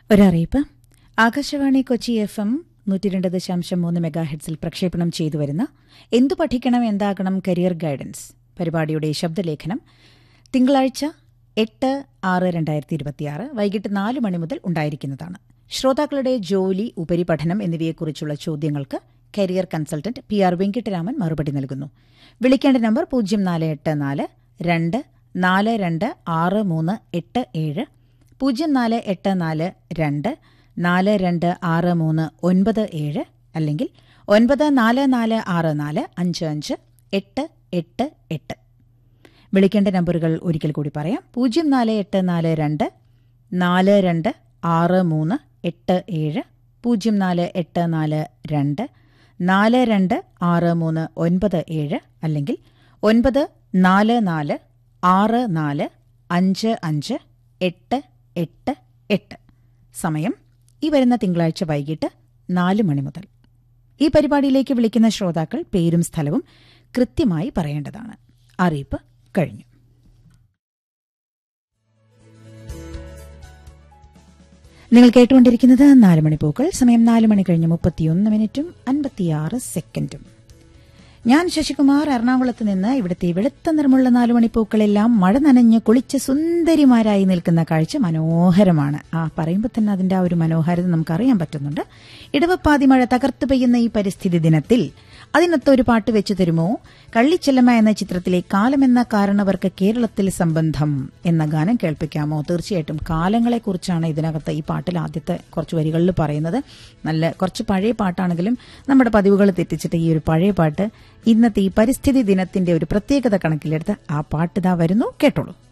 ഒരറിയിപ്പ് Akashvani Kochi F M നൂറ്റി രണ്ട് ദശാംശം മൂന്ന് മെഗാഹെഡ്സിൽ പ്രക്ഷേപണം ചെയ്തു വരുന്ന എന്തു പഠിക്കണം എന്താകണം കരിയർ ഗൈഡൻസ് പരിപാടിയുടെ ശബ്ദലേഖനം തിങ്കളാഴ്ച എട്ട് ആറ് രണ്ടായിരത്തി ഇരുപത്തിയാറ് വൈകിട്ട് നാല് മണി മുതൽ ഉണ്ടായിരിക്കുന്നതാണ് ശ്രോതാക്കളുടെ ജോലി ഉപരിപഠനം എന്നിവയെക്കുറിച്ചുള്ള ചോദ്യങ്ങൾക്ക് career consultant P R Venkitaraman മറുപടി നൽകുന്നു വിളിക്കേണ്ട നമ്പർ പൂജ്യം നാല് എട്ട് നാല് രണ്ട് നാല് രണ്ട് ആറ് മൂന്ന് എട്ട് ഏഴ് പൂജ്യം നാല് എട്ട് നാല് രണ്ട് നാല് രണ്ട് ആറ് മൂന്ന് ഒൻപത് ഏഴ് അല്ലെങ്കിൽ ഒൻപത് നാല് നാല് ആറ് നാല് അഞ്ച് അഞ്ച് എട്ട് എട്ട് എട്ട് വിളിക്കേണ്ട നമ്പറുകൾ ഒരിക്കൽ കൂടി പറയാം പൂജ്യം നാല് എട്ട് നാല് രണ്ട് നാല് രണ്ട് ആറ് മൂന്ന് എട്ട് ഏഴ് പൂജ്യം നാല് എട്ട് നാല് രണ്ട് നാല് രണ്ട് ആറ് മൂന്ന് ഒൻപത് ഏഴ് അല്ലെങ്കിൽ ഒൻപത് നാല് നാല് ആറ് നാല് അഞ്ച് അഞ്ച് എട്ട് എട്ട് എട്ട് സമയം ഈ വരുന്ന തിങ്കളാഴ്ച വൈകിട്ട് നാല് മണി മുതൽ ഈ പരിപാടിയിലേക്ക് വിളിക്കുന്ന ശ്രോതാക്കൾ പേരും സ്ഥലവും കൃത്യമായി പറയേണ്ടതാണ് അറിയിപ്പ് കഴിഞ്ഞു നിങ്ങൾ കേട്ടുകൊണ്ടിരിക്കുന്നത് നാല് മണിപ്പൂക്കൾ സമയം നാല് മണി കഴിഞ്ഞ് മുപ്പത്തിയൊന്ന് മിനിറ്റും അൻപത്തിയാറ് സെക്കൻഡും ഞാൻ ശശികുമാർ എറണാകുളത്ത് നിന്ന് ഇവിടുത്തെ വെളുത്ത നിറമുള്ള നാലു മണിപ്പൂക്കളെല്ലാം മഴ നനഞ്ഞ് കുളിച്ച് സുന്ദരിമാരായി നിൽക്കുന്ന കാഴ്ച മനോഹരമാണ് ആ പറയുമ്പോൾ തന്നെ അതിന്റെ ആ ഒരു മനോഹാരിത നമുക്കറിയാൻ പറ്റുന്നുണ്ട് ഇടവപ്പാതി മഴ തകർത്തു പെയ്യുന്ന ഈ പരിസ്ഥിതി ദിനത്തിൽ അതിനൊത്ത ഒരു പാട്ട് വെച്ചു തരുമോ കള്ളിച്ചെല്ലമ്മ എന്ന ചിത്രത്തിലെ കാലമെന്ന കാരണവർക്ക് കേരളത്തിൽ സംബന്ധം എന്ന ഗാനം കേൾപ്പിക്കാമോ തീർച്ചയായിട്ടും കാലങ്ങളെക്കുറിച്ചാണ് ഇതിനകത്ത് ഈ പാട്ടിൽ ആദ്യത്തെ കുറച്ച് വരികളിൽ പറയുന്നത് നല്ല കുറച്ച് പഴയ പാട്ടാണെങ്കിലും നമ്മുടെ പതിവുകൾ തെറ്റിച്ചിട്ട് ഈ ഒരു പഴയ പാട്ട് ഇന്നത്തെ ഈ പരിസ്ഥിതി ദിനത്തിന്റെ ഒരു പ്രത്യേകത കണക്കിലെടുത്ത് ആ പാട്ട് ഇതാ വരുന്നു കേട്ടോളൂ